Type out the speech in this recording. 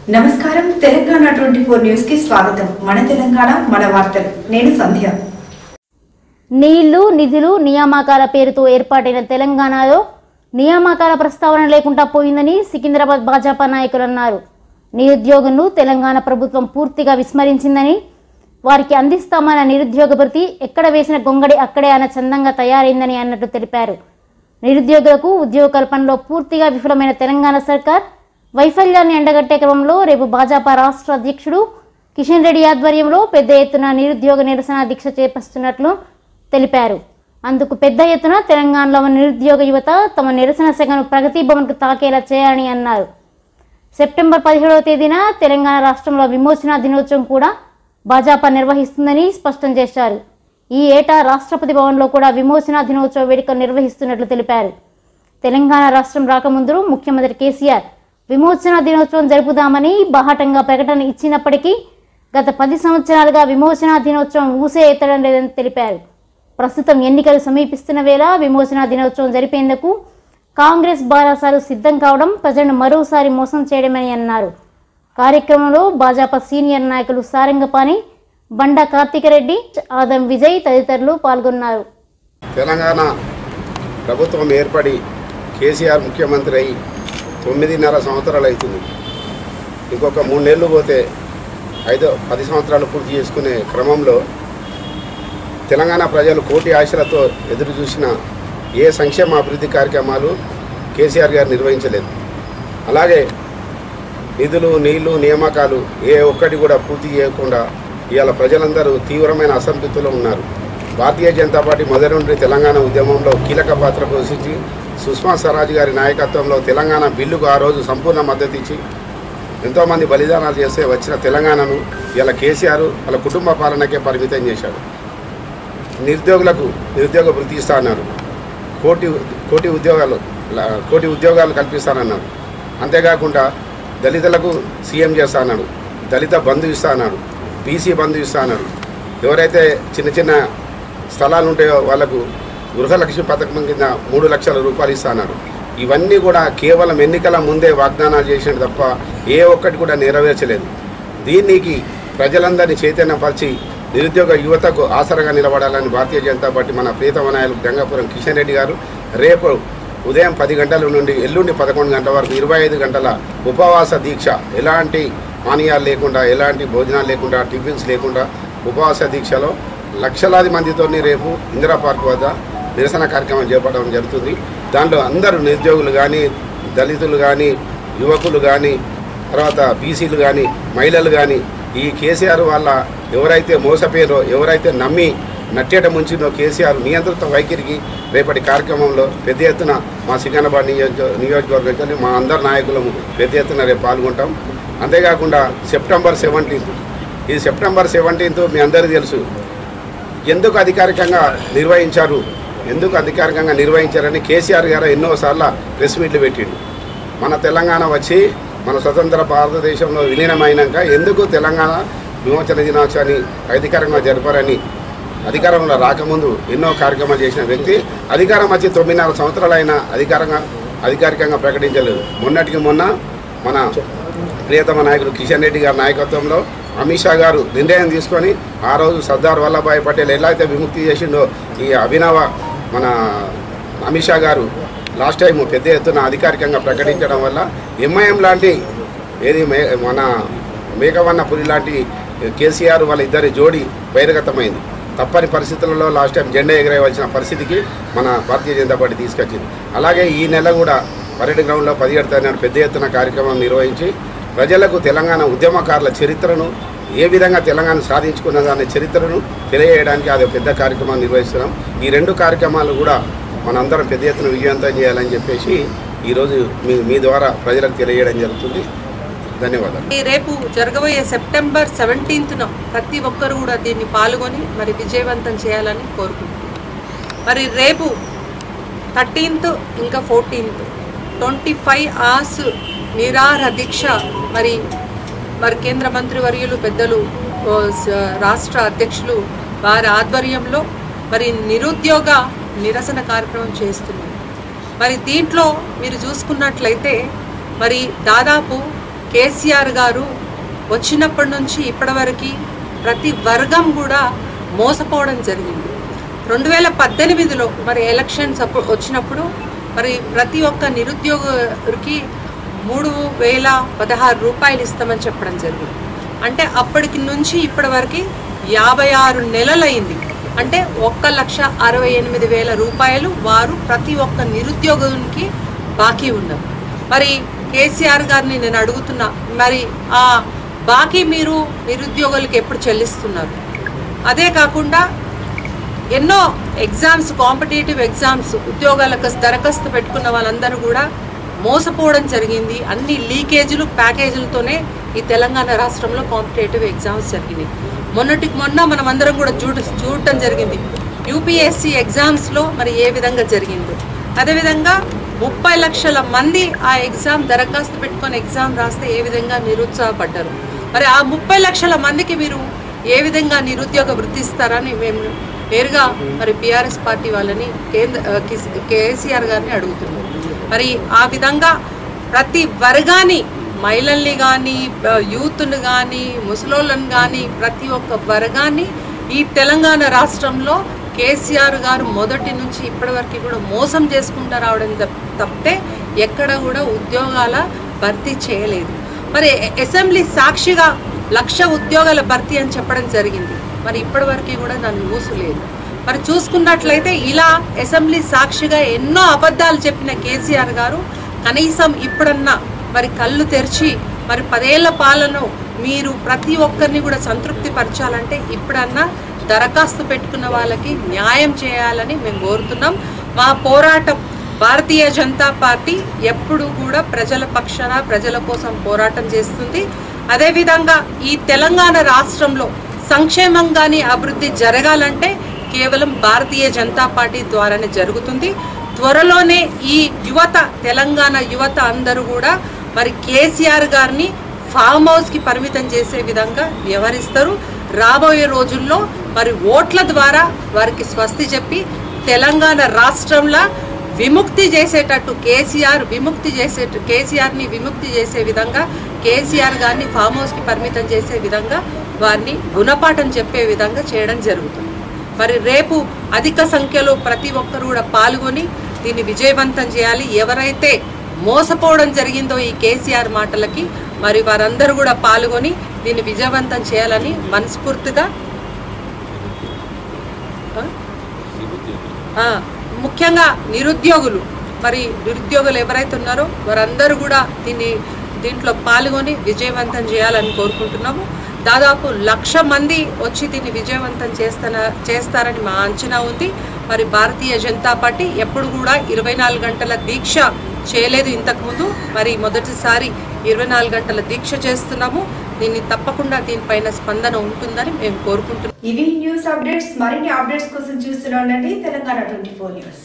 నమస్కారం Telangana twenty four news కి స్వాగతం మన తెలంగాణ మన వార్తలు నేను సంధ్య నీళ్లు నిధులు నియామకాల పేరుతో ఏర్పాటైన తెలంగాణలో నియామకాల ప్రస్తావన లేకుండా పోయిందని సికింద్రాబాద్ భాజపా నాయకులు అన్నారు నిరుద్యోగులను తెలంగాణ ప్రభుత్వం పూర్తిగా విస్మరించిందని వారికి అందిస్తామన్న నిరుద్యోగ భృతి ఎక్కడ వేసిన గొంగడి అక్కడే అన్న చందంగా తయారైందని అన్నట్టు తెలిపారు నిరుద్యోగులకు ఉద్యోగ కల్పనలో పూర్తిగా విఫలమైన తెలంగాణ సర్కార్ వైఫల్యాన్ని ఎండగట్టే క్రమంలో రేపు భాజపా రాష్ట్ర అధ్యక్షుడు కిషన్ రెడ్డి ఆధ్వర్యంలో పెద్ద ఎత్తున నిరుద్యోగ నిరసన దీక్ష చేపస్తున్నట్లు తెలిపారు అందుకు పెద్ద ఎత్తున తెలంగాణలో ఉన్న నిరుద్యోగ యువత తమ నిరసన సెగను ప్రగతి భవన్కు తాకేలా చేయాలని అన్నారు సెప్టెంబర్ పదిహేడవ తేదీన తెలంగాణ రాష్ట్రంలో విమోచన దినోత్సవం కూడా భాజపా నిర్వహిస్తుందని స్పష్టం చేశారు ఈ ఏటా రాష్ట్రపతి భవన్లో కూడా విమోచన దినోత్సవ వేడుకలు నిర్వహిస్తున్నట్లు తెలిపారు తెలంగాణ రాష్ట్రం రాకముందు ముఖ్యమంత్రి కేసీఆర్ విమోచన దినోత్సవం జరుపుదామని బాహాటంగా ప్రకటన ఇచ్చినప్పటికీ గత పది సంవత్సరాలుగా విమోచన దినోత్సవం ఊసే ఎత్తడం లేదని తెలిపారు ప్రస్తుతం ఎన్నికలు సమీపిస్తున్న వేళ విమోచన దినోత్సవం జరిపేందుకు కాంగ్రెస్ బారాసాలు సిద్ధం కావడం ప్రజలను మరోసారి మోసం చేయడమని అన్నారు కార్యక్రమంలో భాజపా సీనియర్ నాయకులు సారంగపాణి బండా కార్తికరెడ్డి ఆదం విజయ్ తదితరులు పాల్గొన్నారు తెలంగాణ ప్రభుత్వం ఏర్పడి కేసీఆర్ ముఖ్యమంత్రి అయి తొమ్మిదిన్నర సంవత్సరాలు అవుతుంది ఇంకొక మూడు నెలలు పోతే ఐదో పది సంవత్సరాలు పూర్తి చేసుకునే క్రమంలో తెలంగాణ ప్రజలు కోటి ఆశలతో ఎదురు చూసిన ఏ సంక్షేమ అభివృద్ధి కార్యక్రమాలు కేసీఆర్ గారు నిర్వహించలేదు అలాగే నిధులు నీళ్లు నియామకాలు ఏ ఒక్కటి కూడా పూర్తి చేయకుండా ఇవాళ ప్రజలందరూ తీవ్రమైన అసంతృప్తిలో ఉన్నారు భారతీయ జనతా పార్టీ మొదటి నుండి తెలంగాణ ఉద్యమంలో కీలక పాత్ర పోషించి సుష్మా స్వరాజ్ గారి నాయకత్వంలో తెలంగాణ బిల్లుకు ఆ రోజు సంపూర్ణ మద్దతు ఇచ్చి ఎంతోమంది బలిదానాలు చేస్తే వచ్చిన తెలంగాణను ఇలా కేసీఆర్ వాళ్ళ కుటుంబ పాలనకే పరిమితం చేశాడు నిరుద్యోగులకు నిరుద్యోగ వృత్తి ఇస్తా అన్నారు కోటి కోటి ఉద్యోగాలు ల- కోటి ఉద్యోగాలు కల్పిస్తానన్నాడు అంతేకాకుండా దళితులకు సీఎం చేస్తా అన్నాడు దళిత బంధు ఇస్తా అన్నాడు బీసీ బంధు ఇస్తా అన్నాడు ఎవరైతే చిన్న చిన్న స్థలాలు ఉంటాయో వాళ్ళకు గృహలక్ష్మి పథకం కింద మూడు లక్షల రూపాయలు ఇస్తా అన్నాడు ఇవన్నీ కూడా కేవలం ఎన్నికల ముందే వాగ్దానాలు చేసిన తప్ప ఏ ఒక్కటి కూడా నెరవేర్చలేదు దీనికి ప్రజలందరినీ చైతన్యపరిచి నిరుద్యోగ యువతకు ఆసరగా నిలబడాలని భారతీయ జనతా పార్టీ మన ప్రీతమ నాయకులు గంగాపురం కిషన్ రెడ్డి గారు రేపు ఉదయం పది గంటల నుండి ఎల్లుండి పదకొండు గంటల వరకు ఇరవై ఐదు గంటల ఉపవాస దీక్ష ఎలాంటి పానీయాలు లేకుండా ఎలాంటి భోజనాలు లేకుండా టిఫిన్స్ లేకుండా ఉపవాస దీక్షలో లక్షలాది మందితోని రేపు ఇందిరా పార్క్ వద్ద నిరసన కార్యక్రమం చేపట్టడం జరుగుతుంది దాంట్లో అందరూ నిరుద్యోగులు కానీ దళితులు కానీ యువకులు కానీ తర్వాత బీసీలు కానీ మహిళలు కానీ ఈ కేసీఆర్ వాళ్ళ ఎవరైతే మోసపోయారో ఎవరైతే నమ్మి నట్టేట ముంచిందో కేసీఆర్ నియంత్రిత వైఖరికి రేపటి కార్యక్రమంలో పెద్ద ఎత్తున మా సికింద్రాబాద్ నియోజక నియోజకవర్గం నుంచి మా అందరు నాయకులము పెద్ద ఎత్తున రేపు పాల్గొంటాం అంతేకాకుండా సెప్టెంబర్ సెవెంటీన్త్ ఈ సెప్టెంబర్ సెవెంటీన్త్ మీ అందరికీ తెలుసు ఎందుకు అధికారికంగా నిర్వహించారు ఎందుకు అధికారికంగా నిర్వహించారని కేసీఆర్ గారు ఎన్నోసార్లు ప్రెస్ మీట్లు పెట్టిండు మన తెలంగాణ వచ్చి మన స్వతంత్ర భారతదేశంలో విలీనమైనాక ఎందుకు తెలంగాణ విమోచన దినోత్సవాన్ని అధికారంగా జరపరని అధికారంలో రాకముందు ఎన్నో కార్యక్రమాలు చేసిన వ్యక్తి అధికారం వచ్చి తొమ్మిదిన్నర సంవత్సరాలైనా అధికారంగా అధికారికంగా ప్రకటించలేదు మొన్నటికి మొన్న మన ప్రియతమ నాయకుడు కిషన్ రెడ్డి గారి నాయకత్వంలో అమిత్ షా గారు నిర్ణయం తీసుకొని ఆ రోజు సర్దార్ వల్లభాయ్ పటేల్ ఎలా అయితే విముక్తి చేసిండో ఈ అభినవ మన అమిత్ షా గారు లాస్ట్ టైం పెద్ద ఎత్తున అధికారికంగా ప్రకటించడం వల్ల ఎంఐఎం లాంటి ఏది మే మన మేకవన్న పులి లాంటి కేసీఆర్ వాళ్ళ ఇద్దరి జోడి బహిర్గతమైంది తప్పని పరిస్థితులలో లాస్ట్ టైం జెండా ఎగరేయవలసిన పరిస్థితికి మన భారతీయ జనతా పార్టీ తీసుకొచ్చింది అలాగే ఈ నెల కూడా పరేడ్ గ్రౌండ్లో పదిహేడు తారీఖు పెద్ద ఎత్తున కార్యక్రమం నిర్వహించి ప్రజలకు తెలంగాణ ఉద్యమకారుల చరిత్రను ఏ విధంగా తెలంగాణ సాధించుకున్న దాని చరిత్రను తెలియజేయడానికి అది పెద్ద కార్యక్రమం నిర్వహిస్తున్నాం ఈ రెండు కార్యక్రమాలు కూడా మనందరం పెద్ద ఎత్తున విజయవంతం చేయాలని చెప్పేసి ఈరోజు మీ మీ ద్వారా ప్రజలకు తెలియజేయడం జరుగుతుంది ధన్యవాదాలు ఈ రేపు జరగబోయే సెప్టెంబర్ సెవెంటీన్త్న ప్రతి ఒక్కరు కూడా దీన్ని పాల్గొని మరి విజయవంతం చేయాలని కోరుకుంటున్నాం మరి రేపు థర్టీన్త్ ఇంకా ఫోర్టీన్త్ ట్వంటీ ఫైవ్ అవర్స్ నిరాహార దీక్ష మరి మరి కేంద్ర మంత్రి వర్యులు పెద్దలు ఓ, స- రాష్ట్ర అధ్యక్షులు వారి ఆధ్వర్యంలో మరి నిరుద్యోగ నిరసన కార్యక్రమం చేస్తున్నాం మరి దీంట్లో మీరు చూసుకున్నట్లయితే మరి దాదాపు కేసీఆర్ గారు వచ్చినప్పటి నుంచి ఇప్పటివరకు ప్రతి వర్గం కూడా మోసపోవడం జరిగింది రెండు వేల పద్దెనిమిదిలో మరి ఎలక్షన్స్ అప్పుడు వచ్చినప్పుడు మరి ప్రతి ఒక్క నిరుద్యోగికి మూడు వేల పదహారు రూపాయలు ఇస్తామని చెప్పడం జరిగింది అంటే అప్పటికి నుంచి ఇప్పటి వరకు యాభై ఆరు నెలలైంది అంటే ఒక్క లక్ష అరవై ఎనిమిది వేల రూపాయలు వారు ప్రతి ఒక్క నిరుద్యోగునికి బాకీ ఉన్నారు మరి కేసీఆర్ గారిని నేను అడుగుతున్నా మరి ఆ బాకీ మీరు నిరుద్యోగులకు ఎప్పుడు చెల్లిస్తున్నారు అదే కాకుండా ఎన్నో ఎగ్జామ్స్ కాంపిటేటివ్ ఎగ్జామ్స్ ఉద్యోగాలకు దరఖాస్తు పెట్టుకున్న వాళ్ళందరూ కూడా మోసపోవడం జరిగింది అన్ని లీకేజీలు ప్యాకేజీలతోనే ఈ తెలంగాణ రాష్ట్రంలో కాంపిటేటివ్ ఎగ్జామ్స్ జరిగినాయి మొన్నటికి మొన్న మనం అందరం కూడా చూడ చూడటం జరిగింది యూపీఎస్సీ ఎగ్జామ్స్లో మరి ఏ విధంగా జరిగిందో అదేవిధంగా ముప్పై లక్షల మంది ఆ ఎగ్జామ్ దరఖాస్తు పెట్టుకొని ఎగ్జామ్ రాస్తే ఏ విధంగా నిరుత్సాహపడ్డారు మరి ఆ ముప్పై లక్షల మందికి మీరు ఏ విధంగా నిరుద్యోగ వృత్తి ఇస్తారని మేము నేరుగా మరి బీఆర్ఎస్ పార్టీ వాళ్ళని కేంద్ర ఆ, కిస్- కేసీఆర్ గారిని అడుగుతున్నాం మరి ఆ విధంగా ప్రతి వర్గాన్ని మహిళల్ని కానీ యూత్ను కానీ ముసలోళ్ళని కానీ ప్రతి ఒక్క వర్గాన్ని ఈ తెలంగాణ రాష్ట్రంలో కేసీఆర్ గారు మొదటి నుంచి ఇప్పటివరకు కూడా మోసం చేసుకుంటూ రావడం తప్- తప్పితే ఎక్కడ కూడా ఉద్యోగాల భర్తీ చేయలేదు మరి అసెంబ్లీ సాక్షిగా లక్ష ఉద్యోగాల భర్తీ అని చెప్పడం జరిగింది మరి ఇప్పటివరకు కూడా దాన్ని ఊసు లేదు మరి చూసుకున్నట్లయితే ఇలా అసెంబ్లీ సాక్షిగా ఎన్నో అబద్ధాలు చెప్పిన కేసీఆర్ గారు కనీసం ఇప్పుడన్నా మరి కళ్ళు తెరిచి మరి పదేళ్ల పాలన మీరు ప్రతి ఒక్కరిని కూడా సంతృప్తి పరచాలంటే ఇప్పుడన్నా దరఖాస్తు పెట్టుకున్న వాళ్ళకి న్యాయం చేయాలని మేము కోరుతున్నాం మా పోరాటం భారతీయ జనతా పార్టీ ఎప్పుడు కూడా ప్రజల పక్షాన ప్రజల కోసం పోరాటం చేస్తుంది అదేవిధంగా ఈ తెలంగాణ రాష్ట్రంలో సంక్షేమం కానీ అభివృద్ధి జరగాలంటే కేవలం భారతీయ జనతా పార్టీ ద్వారానే జరుగుతుంది త్వరలోనే ఈ యువత తెలంగాణ యువత అందరూ కూడా మరి కేసీఆర్ గారిని ఫామ్ హౌస్కి పరిమితం చేసే విధంగా వ్యవహరిస్తారు రాబోయే రోజుల్లో మరి ఓట్ల ద్వారా వారికి స్వస్తి చెప్పి తెలంగాణ రాష్ట్రంలో విముక్తి చేసేటట్టు కేసీఆర్ విముక్తి చేసే కేసీఆర్ని విముక్తి చేసే విధంగా కేసీఆర్ గారిని ఫామ్ హౌస్కి పరిమితం చేసే విధంగా వారిని గుణపాఠం చెప్పే విధంగా చేయడం జరుగుతుంది మరి రేపు అధిక సంఖ్యలో ప్రతి ఒక్కరు కూడా పాల్గొని దీన్ని విజయవంతం చేయాలి ఎవరైతే మోసపోవడం జరిగిందో ఈ కేసీఆర్ మాటలకి మరి వారందరూ కూడా పాల్గొని దీన్ని విజయవంతం చేయాలని మనస్ఫూర్తిగా ఆ? ఆ, ముఖ్యంగా నిరుద్యోగులు మరి నిరుద్యోగులు ఎవరైతే ఉన్నారో వారందరూ కూడా దీన్ని దీంట్లో పాల్గొని విజయవంతం చేయాలని కోరుకుంటున్నాము దాదాపు లక్ష మంది వచ్చి దీన్ని విజయవంతం చేస్తాన చేస్తారని మా అంచనా ఉంది మరి భారతీయ జనతా పార్టీ ఎప్పుడు కూడా ఇరవై నాలుగు గంటల దీక్ష చేయలేదు ఇంతకుముందు మరి మొదటిసారి ఇరవై నాలుగు గంటల దీక్ష చేస్తున్నాము దీన్ని తప్పకుండా దీనిపైన స్పందన ఉంటుందని మేము కోరుకుంటున్నాము ఇవి న్యూస్ అప్డేట్స్ మరిన్ని అప్డేట్స్ కోసం చూస్తూనే ఉండండి తెలంగాణ ట్వంటీ ఫోర్ న్యూస్